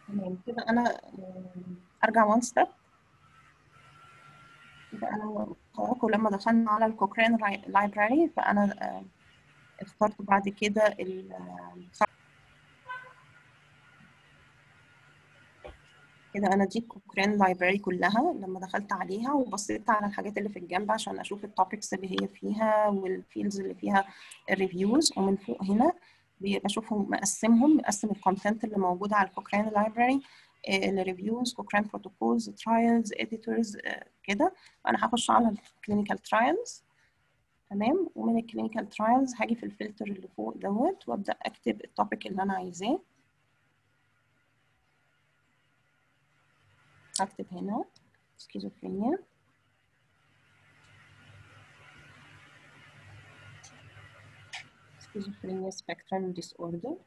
تمام كده انا ارجع وان ستيب كده انا قررت لما دخلنا على الكوكرين لايبراري فانا اخترت بعد كده ال كده انا دي الكوكرين لايبراري كلها لما دخلت عليها وبصيت على الحاجات اللي في الجنب عشان اشوف التوبكس اللي هي فيها والفيلدز اللي فيها الريفيوز ومن فوق هنا بشوفهم مقسمهم مقسم الكونتنت اللي موجوده على الكوكرين لايبراري الريفيوز كوكرين بروتوكولز ترايلز اديتورز كده فانا هخش على الكلينيكال ترايلز تمام ومن الكلينيكال ترايلز هاجي في الفلتر اللي فوق دوت وابدا اكتب التوبيك اللي انا عايزاه هكتب هنا سكيزوفرينيا schizophrenia spectrum disorder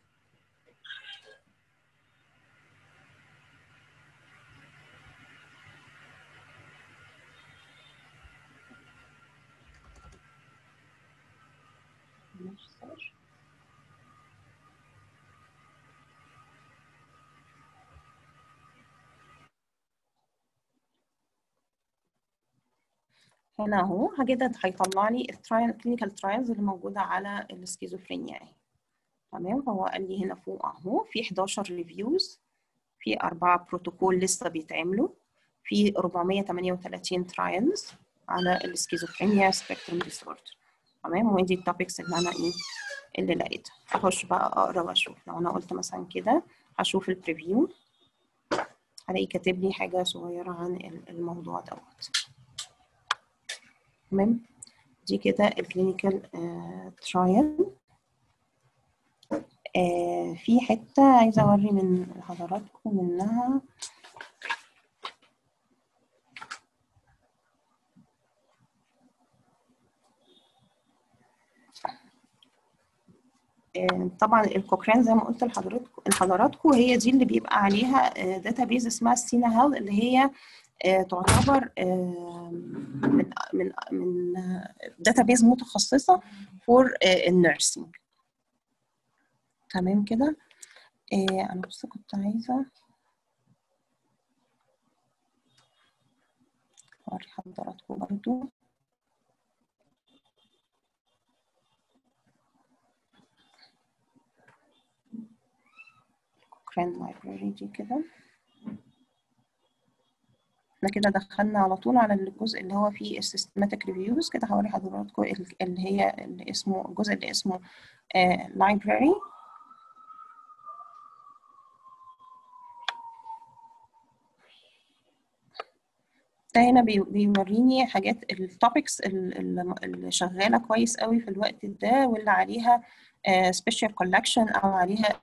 هنا اهو كده هيطلع لي الترايل كلينيكال ترايلز اللي موجوده على السكيزوفرينيا اهي تمام فهو قال لي هنا فوق اهو في 11 ريفيوز في أربعة بروتوكول لسه بيتعملوا في 438 ترايلز على السكيزوفرينيا سبيكتروم ديسوردر تمام ودي التوبكس اللي انا ايه اللي لقيتها اخش بقى اقرا واشوف لو انا قلت مثلا كده هشوف البريفيو هلاقي كاتب لي حاجه صغيره عن الموضوع دوت تمام دي كده الكلينيكال ترايل آه في حته عايزه اوري من حضراتكم منها آه طبعا الكوكرين زي ما قلت لحضراتكم لحضراتكم هي دي اللي بيبقى عليها داتابيز اسمها سينا هيل اللي هي آه تعتبر آه من من من داتابيز متخصصه فور النيرسينج تمام كده انا بس كنت عايزه اوري حضراتكم برضو كوكرين لايبراري دي كده احنا كده دخلنا على طول على الجزء اللي هو فيه السيستماتيك ريفيوز كده هوري حضراتكم اللي هي اللي اسمه الجزء اللي اسمه لايبراري ده هنا بيوريني حاجات التوبكس اللي شغاله كويس قوي في الوقت ده واللي عليها سبيشال كولكشن او عليها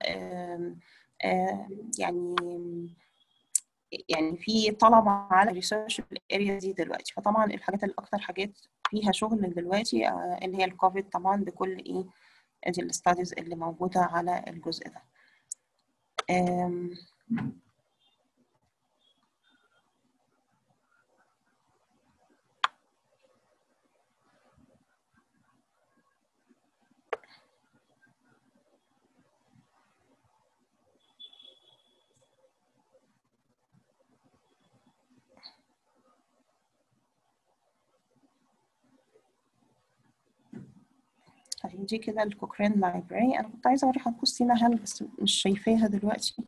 يعني يعني في طلب على الريسيرش في الاريا دي دلوقتي فطبعا الحاجات اللي اكتر حاجات فيها شغل دلوقتي اللي هي الكوفيد طبعا بكل ايه دي الستاديز اللي موجوده على الجزء ده طيب دي كده الكوكرين لايبراري انا كنت عايزه اوري حضرتك سينا هل بس مش شايفاها دلوقتي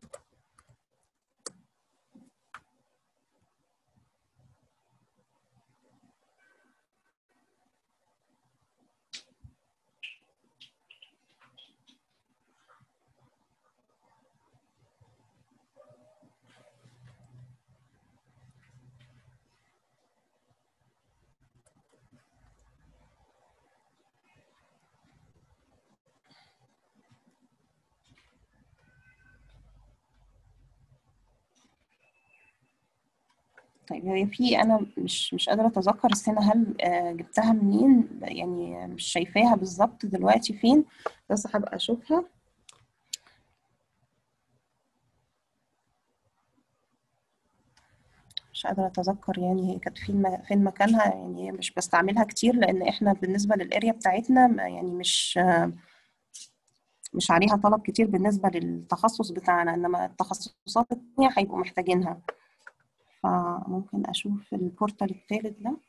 طيب هي في انا مش مش قادره اتذكر السنه هل جبتها منين يعني مش شايفاها بالظبط دلوقتي فين بس هبقى اشوفها مش قادره اتذكر يعني هي كانت فين فين مكانها يعني هي مش بستعملها كتير لان احنا بالنسبه للاريا بتاعتنا يعني مش مش عليها طلب كتير بالنسبة للتخصص بتاعنا إنما التخصصات التانية هيبقوا محتاجينها فممكن أشوف البورتال التالت ده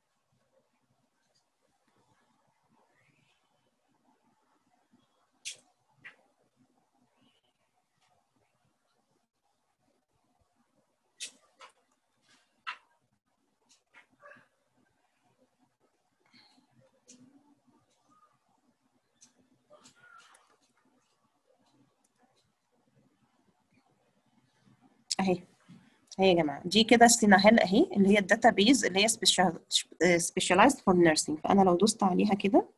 اهي اهي يا جماعه دي كده سيناهيل اهي اللي هي الداتا بيز اللي هي سبيشاليزد فور نيرسينج فانا لو دوست عليها كده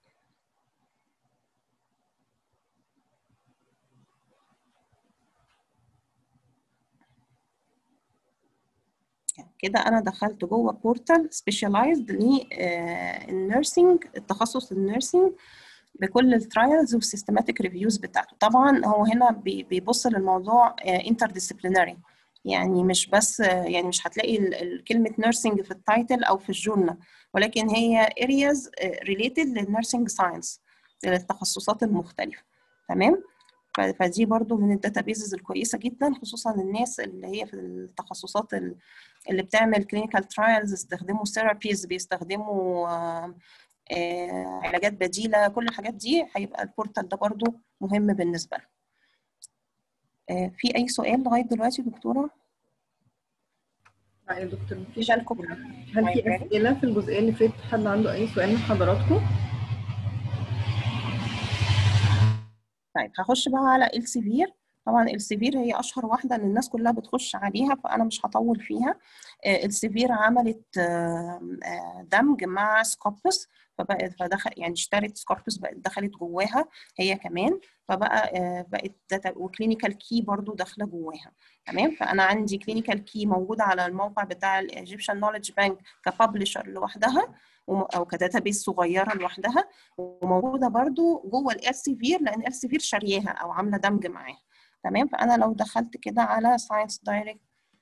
كده انا دخلت جوه بورتال سبيشاليزد للنيرسينج التخصص النيرسينج بكل الترايلز والسيستماتيك ريفيوز بتاعته طبعا هو هنا بيبص للموضوع انتر ديسيبلينري يعني مش بس يعني مش هتلاقي كلمه نيرسينج في التايتل او في الجورنال ولكن هي areas related للنيرسينج ساينس للتخصصات المختلفه تمام فدي برضو من الداتابيزز الكويسه جدا خصوصا الناس اللي هي في التخصصات اللي بتعمل كلينيكال ترايلز يستخدموا ثيرابيز بيستخدموا علاجات بديله كل الحاجات دي هيبقى البورتال ده برضو مهم بالنسبه لهم في اي سؤال لغايه دلوقتي دكتوره لا يا دكتور مفيش جالكم هل في اسئله في الجزئيه اللي فاتت حد عنده اي سؤال من حضراتكم طيب هخش بقى على السيفير طبعا السيفير هي اشهر واحده اللي الناس كلها بتخش عليها فانا مش هطول فيها السيفير عملت دمج مع سكوبس فبقت فدخل يعني اشترت سكوربس بقت دخلت جواها هي كمان فبقى بقت داتا وكلينيكال كي برضو داخله جواها تمام فانا عندي كلينيكال كي موجوده على الموقع بتاع الايجيبشن نوليدج بانك كببلشر لوحدها او كداتابيس صغيره لوحدها وموجوده برضو جوه ال سيفير لان ال سيفير شارياها او عامله دمج معاها تمام فانا لو دخلت كده على ساينس دايركت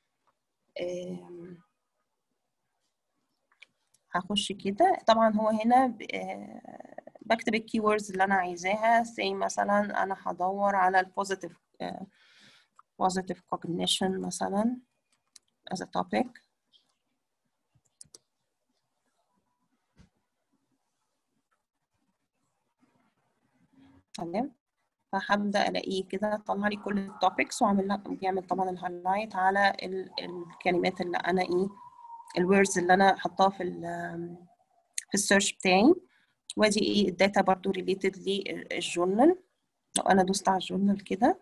هخش كده طبعا هو هنا بكتب الكي ووردز اللي انا عايزاها زي مثلا انا هدور على البوزيتيف positive cognition مثلا as a topic تمام فهبدا الاقيه كده طلع لي كل التوبكس وعامل لها بيعمل طبعا الهايلايت على ال الكلمات اللي انا ايه الوردز اللي انا حطاها في ال في السيرش بتاعي وادي ايه الداتا برضو ريليتد للجورنال لو انا دوست على الجورنال كده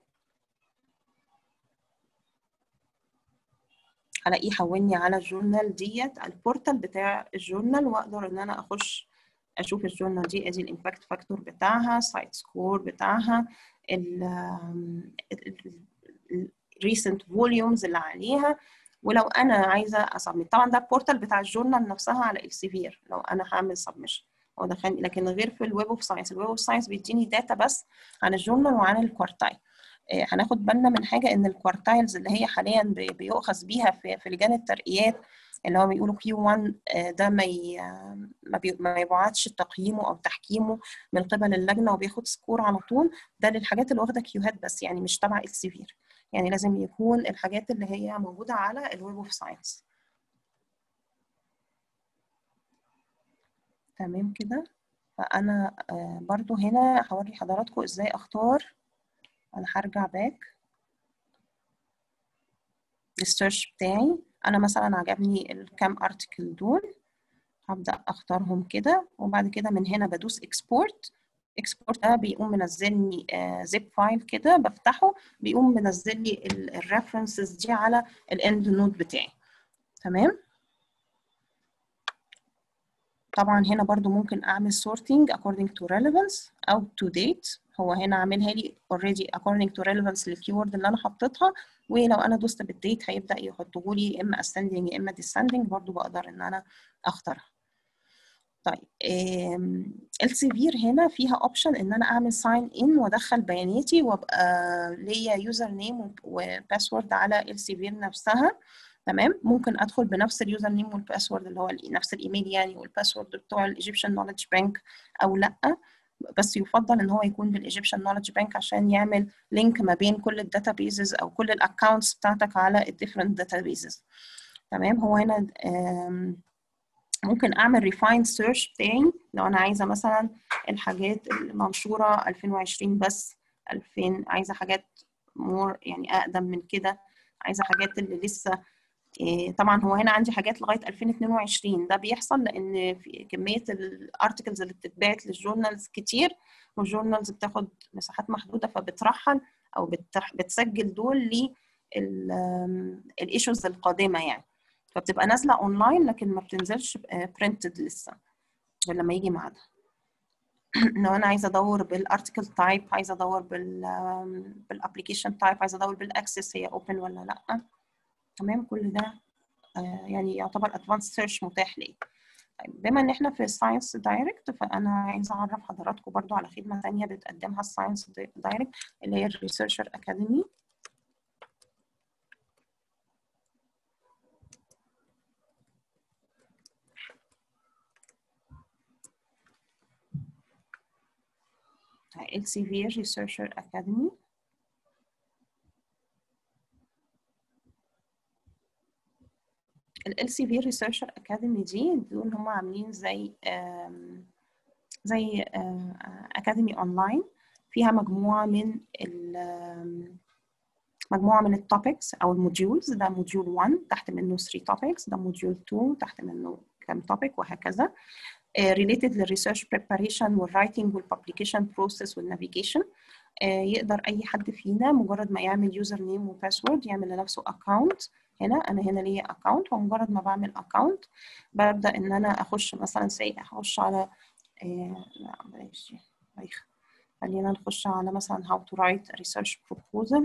هلاقيه حولني على الجورنال ديت البورتال بتاع الجورنال واقدر ان انا اخش اشوف الجورنال دي ادي الامباكت فاكتور بتاعها سايت سكور بتاعها الريسنت فوليومز اللي عليها ولو انا عايزه اسبميت طبعا ده البورتال بتاع الجورنال نفسها على السيفير لو انا هعمل سبمشن هو دخلني لكن غير في الويب اوف ساينس الويب اوف ساينس بيديني داتا بس عن الجورنال وعن الكوارتايل هناخد بالنا من حاجه ان الكوارتايلز اللي هي حاليا بيؤخذ بيها في في لجان الترقيات اللي هو بيقولوا كيو 1 ده ما ي... ما, بي... ما يبعتش تقييمه او تحكيمه من قبل اللجنه وبياخد سكور على طول ده للحاجات اللي واخده كيوهات بس يعني مش تبع السيفير يعني لازم يكون الحاجات اللي هي موجوده على الويب اوف ساينس تمام كده فانا برضو هنا هوري حضراتكم ازاي اختار انا هرجع باك للسيرش بتاعي انا مثلا عجبني الكام ارتكل دول هبدا اختارهم كده وبعد كده من هنا بدوس اكسبورت اكسبورت ده بيقوم منزل لي زيب فايل كده بفتحه بيقوم منزل لي الريفرنسز دي على الاند نود بتاعي تمام طبعا هنا برضو ممكن اعمل sorting according to relevance او to date هو هنا عاملها لي already according to relevance للكيورد اللي انا حطيتها ولو انا دوست بالديت هيبدا يحطه لي يا اما ascending يا اما descending برضو بقدر ان انا اختارها طيب السيفير هنا فيها اوبشن ان انا اعمل ساين ان وادخل بياناتي وابقى ليا يوزر نيم وباسورد على السيفير نفسها تمام ممكن ادخل بنفس اليوزر نيم والباسورد اللي هو نفس الايميل يعني والباسورد بتوع الايجيبشن نوليدج بانك او لا بس يفضل ان هو يكون بالايجيبشن نولج بانك عشان يعمل لينك ما بين كل الداتابيزز او كل الاكونتس بتاعتك على الديفرنت داتابيزز تمام هو هنا ممكن اعمل ريفايند سيرش بتاعي لو انا عايزه مثلا الحاجات المنشوره 2020 بس 2000 عايزه حاجات مور يعني اقدم من كده عايزه حاجات اللي لسه طبعا هو هنا عندي حاجات لغايه 2022 ده بيحصل لان في كميه الارتكلز اللي بتتبعت للجورنالز كتير والجورنالز بتاخد مساحات محدوده فبترحل او بتسجل دول للايشوز القادمه يعني فبتبقى نازله اونلاين لكن ما بتنزلش برنتد لسه غير لما يجي ميعادها لو انا عايزه ادور بالارتكل تايب عايزه ادور بال بالابلكيشن تايب عايزه ادور بالاكسس هي اوبن ولا لا تمام كل ده يعني يعتبر ادفانس سيرش متاح لي طيب بما ان احنا في الساينس دايركت فانا عايزه اعرف حضراتكم برضو على خدمه ثانيه بتقدمها الساينس دايركت اللي هي الريسيرشر اكاديمي Elsevier Researcher Academy ال Elsevier Researcher Academy دي دول هم عاملين زي زي أكاديمي أونلاين فيها مجموعة من مجموعة من التوبكس أو الموديولز ده موديول 1 تحت منه 3 توبكس ده موديول 2 تحت منه كام توبك وهكذا related للريسيرش preparation والرايتنج والببليكيشن بروسيس والنافيجيشن يقدر اي حد فينا مجرد ما يعمل يوزر نيم وباسورد يعمل لنفسه اكونت هنا انا هنا ليا اكونت ومجرد ما بعمل اكونت ببدا ان انا اخش مثلا سي اخش على آه لا بلاش بايخ خلينا نخش على مثلا how to write a research proposal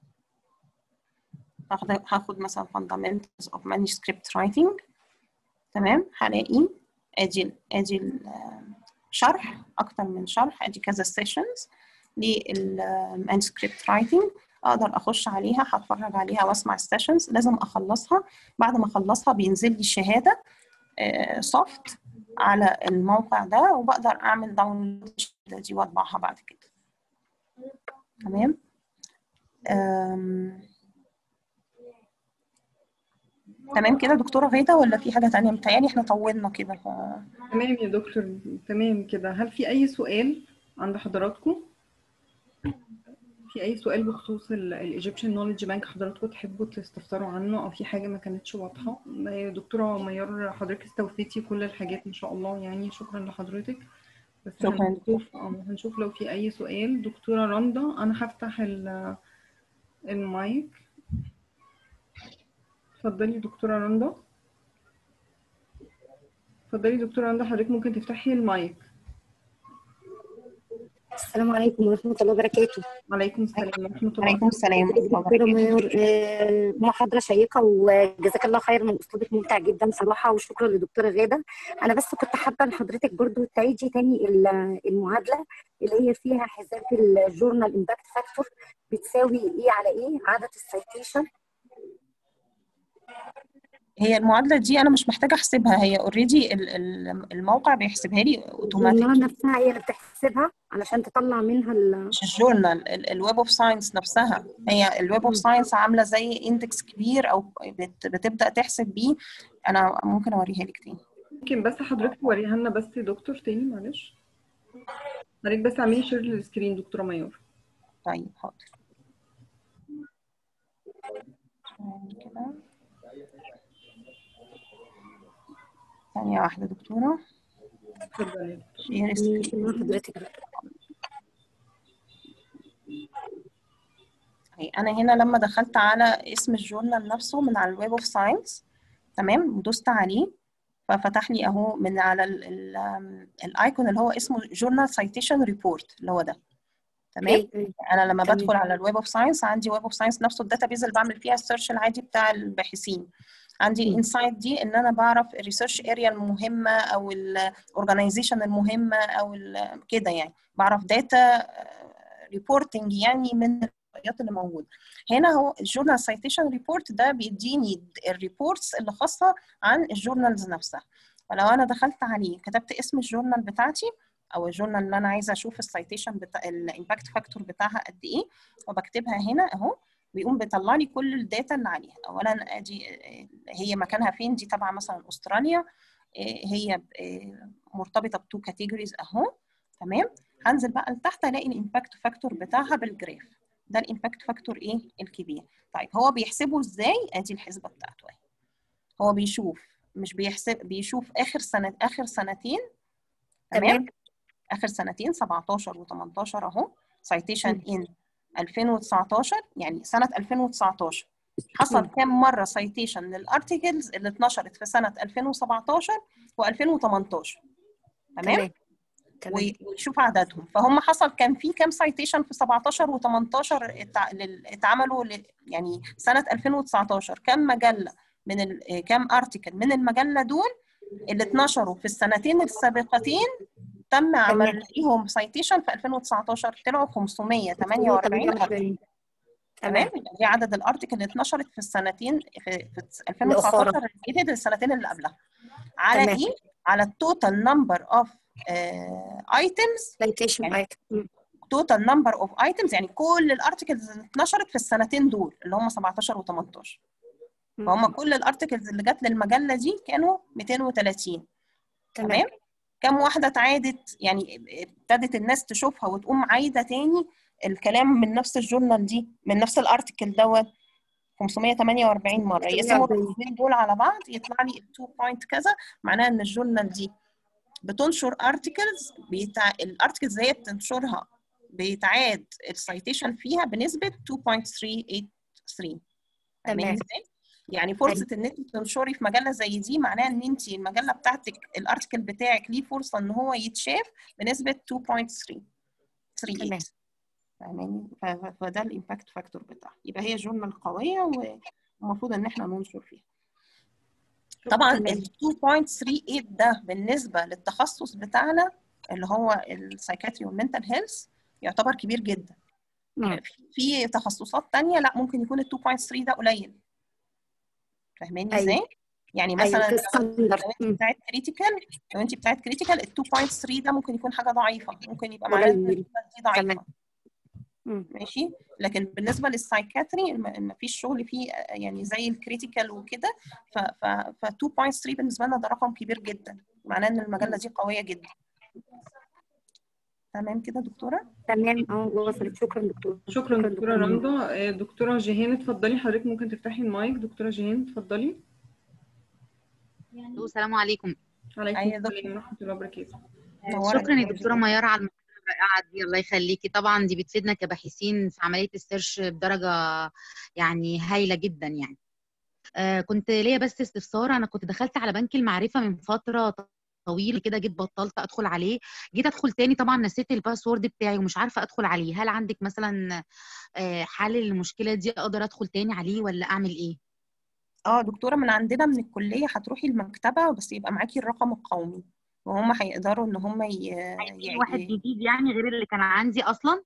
هاخد مثلا fundamentals of manuscript writing تمام هلاقي ادي ادي الشرح اكتر من شرح ادي كذا سيشنز للمانسكريبت رايتنج اقدر اخش عليها هتفرج عليها واسمع السيشنز لازم اخلصها بعد ما اخلصها بينزل لي شهاده سوفت على الموقع ده وبقدر اعمل داونلود دي واطبعها بعد كده تمام تمام كده دكتوره غيده ولا في حاجه تانية متهيألي احنا طولنا كده ف... تمام يا دكتور تمام كده هل في اي سؤال عند حضراتكم في اي سؤال بخصوص الايجيبشن نوليدج بانك حضراتكم تحبوا تستفسروا عنه او في حاجه ما كانتش واضحه دكتوره ميار حضرتك استوفيتي كل الحاجات ان شاء الله يعني شكرا لحضرتك بس شكرا هنشوف هنشوف لو في اي سؤال دكتوره رندا انا هفتح المايك اتفضلي دكتوره رندا اتفضلي دكتوره رندا حضرتك ممكن تفتحي المايك السلام عليكم ورحمة الله وبركاته. وعليكم السلام ورحمة الله وعليكم السلام دكتورة ميار محاضرة شيقة وجزاك الله خير من أسلوبك ممتع جدا صراحة وشكرا لدكتورة غادة. أنا بس كنت حابة إن حضرتك برضو تعيدي تاني المعادلة اللي هي فيها حساب الجورنال امباكت فاكتور بتساوي إيه على إيه؟ عدد السيتيشن هي المعادله دي انا مش محتاجه احسبها هي اوريدي الموقع بيحسبها لي اوتوماتيك الجورنال نفسها هي اللي بتحسبها علشان تطلع منها ال مش الجورنال الويب اوف ساينس نفسها هي الويب اوف ساينس عامله زي اندكس كبير او بت بتبدا تحسب بيه انا ممكن اوريها لك تاني ممكن بس حضرتك توريها لنا بس دكتور تاني معلش حضرتك بس اعملي شير للسكرين دكتوره ميار طيب حاضر كده ثانية واحدة دكتورة اتفضلي شير سكرين حضرتك أنا هنا لما دخلت على اسم الجورنال نفسه من على الويب اوف ساينس تمام ودوست عليه ففتح لي اهو من على الايكون اللي هو اسمه جورنال سايتيشن ريبورت اللي هو ده تمام انا لما تمام. بدخل على الويب اوف ساينس عندي ويب اوف ساينس نفسه الداتابيز اللي بعمل فيها السيرش العادي بتاع الباحثين عندي الانسايت دي ان انا بعرف الريسيرش اريا المهمه او الاورجنايزيشن المهمه او كده يعني بعرف داتا ريبورتنج يعني من الرؤيات اللي موجوده هنا هو الجورنال سايتيشن ريبورت ده بيديني الريبورتس اللي خاصه عن الجورنالز نفسها فلو انا دخلت عليه كتبت اسم الجورنال بتاعتي او الجورنال اللي انا عايزه اشوف السايتيشن بتاع الامباكت فاكتور بتاعها قد ايه وبكتبها هنا اهو بيقوم بيطلع لي كل الداتا اللي عليها اولا ادي هي مكانها فين دي تبع مثلا استراليا هي مرتبطه بتو كاتيجوريز اهو تمام هنزل بقى لتحت الاقي الامباكت فاكتور بتاعها بالجراف ده الامباكت فاكتور ايه الكبير طيب هو بيحسبه ازاي ادي الحسبه بتاعته اهي هو بيشوف مش بيحسب بيشوف اخر سنه اخر سنتين تمام اخر سنتين 17 و18 اهو سايتيشن ان 2019 يعني سنه 2019 حصل كام مره سايتيشن للارتكلز اللي اتنشرت في سنه 2017 و2018 تمام ويشوف عددهم فهم حصل كان في كام سايتيشن في 17 و18 اتعملوا يعني سنه 2019 كام مجله من كام ارتكل من المجله دول اللي اتنشروا في السنتين السابقتين تم عمل ليهم سايتيشن في 2019 طلعوا 548 تمام دي عدد الارتكل اللي اتنشرت في السنتين في, في 2019 ريليتد السنتين اللي قبلها على تمام. ايه؟ على التوتال نمبر اوف ايتمز يعني توتال نمبر اوف ايتمز يعني كل الارتكلز اللي اتنشرت في السنتين دول اللي هم 17 و18 فهم كل الارتكلز اللي جت للمجله دي كانوا 230 تمام, تمام؟ كم واحده اتعادت يعني ابتدت الناس تشوفها وتقوم عايده تاني الكلام من نفس الجورنال دي من نفس الارتكل دوت 548 مره يقسموا الاثنين دول على بعض يطلع لي 2 بوينت كذا معناها ان الجورنال دي بتنشر ارتكلز بيتع... الارتكلز هي بتنشرها بيتعاد السايتيشن فيها بنسبه 2.383 تمام يعني فرصه ان انت تنشري في مجله زي دي معناها ان انت المجله بتاعتك الارتكل بتاعك ليه فرصه ان هو يتشاف بنسبه 2.3 تمام فاهماني فده الامباكت فاكتور بتاعها يبقى هي جورنال قويه ومفروض ان احنا ننشر فيها طبعا ال 2.38 ده بالنسبه للتخصص بتاعنا اللي هو السايكاتري والمنتال هيلث يعتبر كبير جدا نعم. في تخصصات تانية لا ممكن يكون ال 2.3 ده قليل فاهماني ازاي؟ أيوة. يعني مثلا أيوة. لو انت بتاعت كريتيكال لو انت بتاعت كريتيكال ال 2.3 ده ممكن يكون حاجه ضعيفه ممكن يبقى معناه ان دي ضعيفه ماشي لكن بالنسبه للسايكاتري ما فيش شغل فيه يعني زي الكريتيكال وكده ف, ف, ف 2.3 بالنسبه لنا ده رقم كبير جدا معناه ان المجله دي قويه جدا تمام كده دكتوره تمام اه وصلت شكرا دكتور شكرا دكتوره رندا دكتوره جيهان اتفضلي حضرتك ممكن تفتحي المايك دكتوره جيهان اتفضلي السلام عليكم عليكم أيوة السلام ورحمه الله وبركاته شكرا يا دكتوره ميار على المحاضره الرائعه دي الله يخليكي طبعا دي بتفيدنا كباحثين في عمليه السيرش بدرجه يعني هايله جدا يعني آه كنت ليا بس استفسار انا كنت دخلت على بنك المعرفه من فتره طويل كده جيت بطلت ادخل عليه جيت ادخل تاني طبعا نسيت الباسورد بتاعي ومش عارفه ادخل عليه هل عندك مثلا حل للمشكله دي اقدر ادخل تاني عليه ولا اعمل ايه اه دكتوره من عندنا من الكليه هتروحي المكتبه بس يبقى معاكي الرقم القومي وهم هيقدروا ان هم ي... يعني واحد جديد يعني غير اللي كان عندي اصلا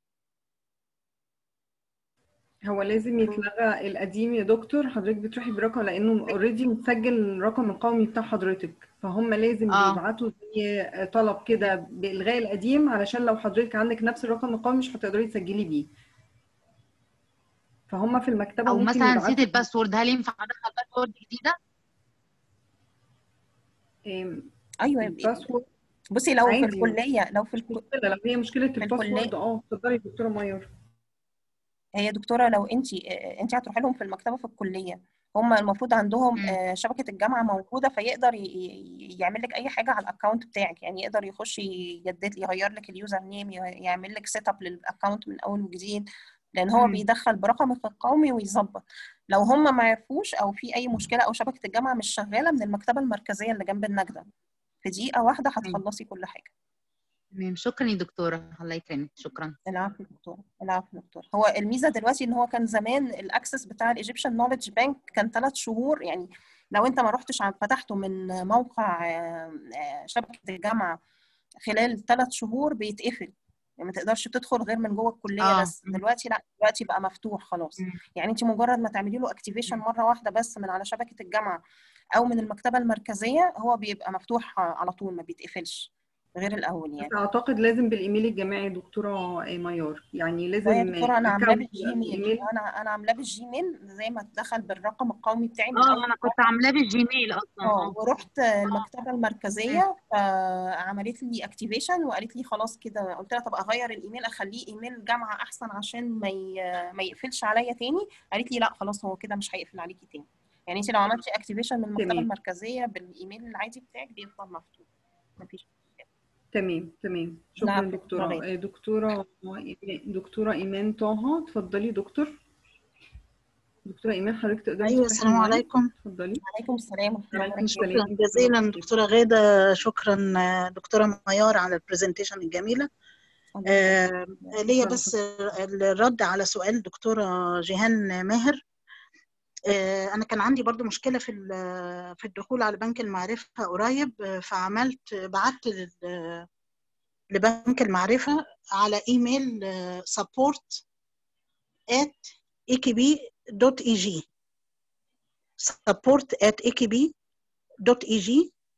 هو لازم يتلغى القديم يا دكتور حضرتك بتروحي برقم لانه اوريدي متسجل الرقم القومي بتاع حضرتك فهم لازم آه. بيبعتوا زي طلب كده بالغاء القديم علشان لو حضرتك عندك نفس الرقم القومي مش هتقدري تسجلي بيه فهم في المكتبه او ممكن مثلا يبعتوا نسيت الباسورد هل ينفع ادخل باسورد جديده إيه، ايوه الباسورد بصي لو في عادي. الكليه لو في الك... مشكله لو هي مشكله الباسورد الكلية. اه اتفضلي يا دكتوره ميار هي دكتوره لو انت انت هتروحي لهم في المكتبه في الكليه هم المفروض عندهم مم. آه، شبكه الجامعه موجوده فيقدر ي- ي- يعمل لك اي حاجه على الاكونت بتاعك يعني يقدر يخش يجدد يغير لك اليوزر نيم يعمل لك سيت اب للاكونت من اول وجديد لان هو مم. بيدخل برقمك القومي ويظبط لو هم ما عرفوش او في اي مشكله او شبكه الجامعه مش شغاله من المكتبه المركزيه اللي جنب النجده في دقيقه واحده هتخلصي كل حاجه تمام شكرا يا دكتوره الله يكرمك شكرا العفو يا دكتور العفو يا دكتور هو الميزه دلوقتي ان هو كان زمان الاكسس بتاع الايجيبشن نوليدج بانك كان ثلاث شهور يعني لو انت ما رحتش عن فتحته من موقع آه، آه، شبكه الجامعه خلال ثلاث شهور بيتقفل يعني ما تقدرش تدخل غير من جوه الكليه آه. بس دلوقتي لا دلوقتي بقى مفتوح خلاص مم. يعني انت مجرد ما تعملي له اكتيفيشن مره واحده بس من على شبكه الجامعه او من المكتبه المركزيه هو بيبقى مفتوح على طول ما بيتقفلش غير الاول يعني بس اعتقد لازم بالايميل الجامعي دكتوره ميار يعني لازم لا يا دكتوره انا عاملاه account بالجيميل إيميل. انا انا عاملاه بالجيميل زي ما اتدخل بالرقم القومي بتاعي من اه اول انا كنت عاملاه بالجيميل اصلا اه اه ورحت المكتبه المركزيه فعملت لي اكتيفيشن وقالت لي خلاص كده قلت لها طب اغير الايميل اخليه ايميل جامعه احسن عشان ما ي- ما يقفلش عليا تاني قالت لي لا خلاص هو كده مش هيقفل عليكي تاني يعني انت لو عملتي اكتيفيشن من المكتبه تمام. المركزيه بالايميل العادي بتاعك بيفضل مفتوح مفيش تمام تمام شكرا نعم، دكتوره دكتورة آه، دكتوره دكتوره ايمان طه اتفضلي دكتور دكتوره ايمان حضرتك تقدري ايوه تفتحي السلام المايك عليكم اتفضلي عليكم السلام ورحمه الله وعليكم وبركاته السلام شكرا جزيلا دكتوره غاده شكرا آه، دكتوره ميار على البرزنتيشن الجميله آه، ليا شكراً. بس الرد على سؤال دكتوره جيهان ماهر آه، انا كان عندي برضو مشكله في ال- في الدخول على بنك المعرفه قريب آه، فعملت بعت لل- لبنك المعرفه على ايميل آه، support at ekb.eg support at ekb.eg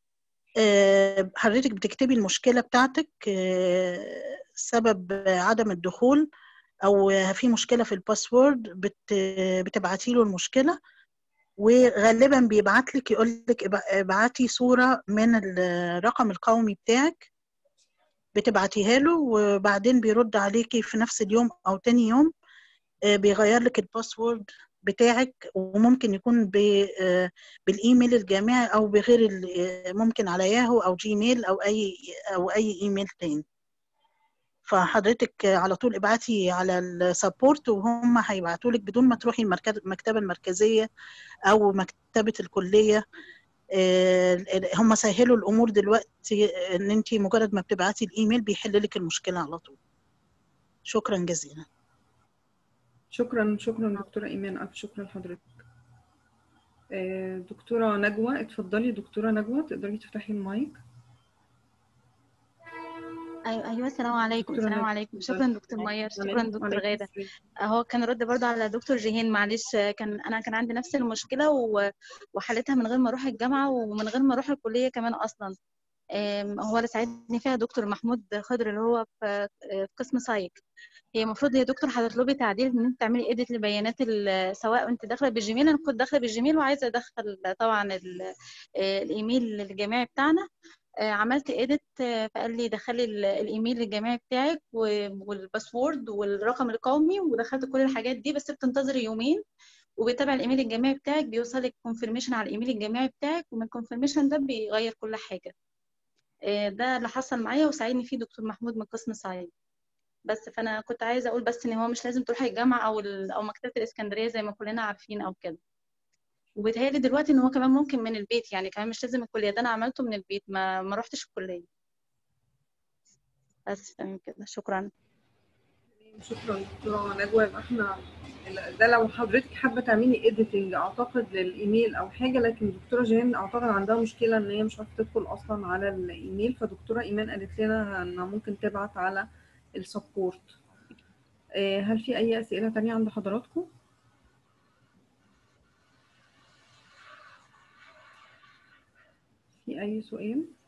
آه، حضرتك بتكتبي المشكلة بتاعتك آه، سبب عدم الدخول أو في مشكلة في الباسورد بت بتبعتي له المشكلة وغالبا بيبعت لك يقول لك ابعتي صورة من الرقم القومي بتاعك بتبعتيها له وبعدين بيرد عليكي في نفس اليوم أو تاني يوم آه، بيغير لك الباسورد بتاعك وممكن يكون ب- آه، بالايميل الجامعي او بغير ال- آه، ممكن على ياهو او جيميل او اي او اي ايميل تاني فحضرتك آه، على طول ابعتي على السبورت وهم هيبعتوا لك بدون ما تروحي المركز- المكتبه المركزيه او مكتبه الكليه آه، هم سهلوا الامور دلوقتي آه، ان انت مجرد ما بتبعتي الايميل بيحل لك المشكله على طول شكرا جزيلا شكرا شكرا دكتورة إيمان ألف شكرا لحضرتك آه، دكتورة نجوى اتفضلي دكتورة نجوى تقدري تفتحي المايك ايوه ايوه السلام عليكم دكتورة السلام نجوى، عليكم اتفضلي. شكرا دكتور مير شكرا دكتور وعليكم غاده السلام. هو كان رد برضه على دكتور جيهان معلش كان انا كان عندي نفس المشكله و- وحلتها من غير ما اروح الجامعه ومن غير ما اروح الكليه كمان اصلا أم، هو اللي ساعدني فيها دكتور محمود خضر اللي هو في في قسم سايك هي المفروض يا دكتور هتطلبي تعديل ان انت تعملي ايديت لبيانات ال- سواء انت داخله بالجيميل انا كنت داخله بالجيميل وعايزه ادخل طبعا ال- الايميل الجامعي بتاعنا آه، عملت ايديت فقال لي دخلي ال- الايميل الجامعي بتاعك و- والباسورد والرقم القومي ودخلت كل الحاجات دي بس بتنتظري يومين وبيتابع الايميل الجامعي بتاعك بيوصلك كونفirmation على الايميل الجامعي بتاعك ومن الكونفirmation ده بيغير كل حاجه آه، ده اللي حصل معايا وساعدني فيه دكتور محمود من قسم سايد بس فانا كنت عايزه اقول بس ان هو مش لازم تروحي الجامعه او ال- او مكتبه الاسكندريه زي ما كلنا عارفين او كده وبيتهيألي دلوقتي ان هو كمان ممكن من البيت يعني كمان مش لازم الكليه ده انا عملته من البيت ما ما رحتش الكليه بس تمام كده شكرا شكرا دكتورة نجوى يبقى احنا ده لو حضرتك حابة تعملي اديتنج اعتقد للايميل او حاجة لكن دكتورة جيهان اعتقد عندها مشكلة ان هي مش عارفة تدخل اصلا على الايميل فدكتورة ايمان قالت لنا انها ممكن تبعت على السبورت آه، هل في اي اسئلة تانية عند حضراتكم؟ في اي سؤال؟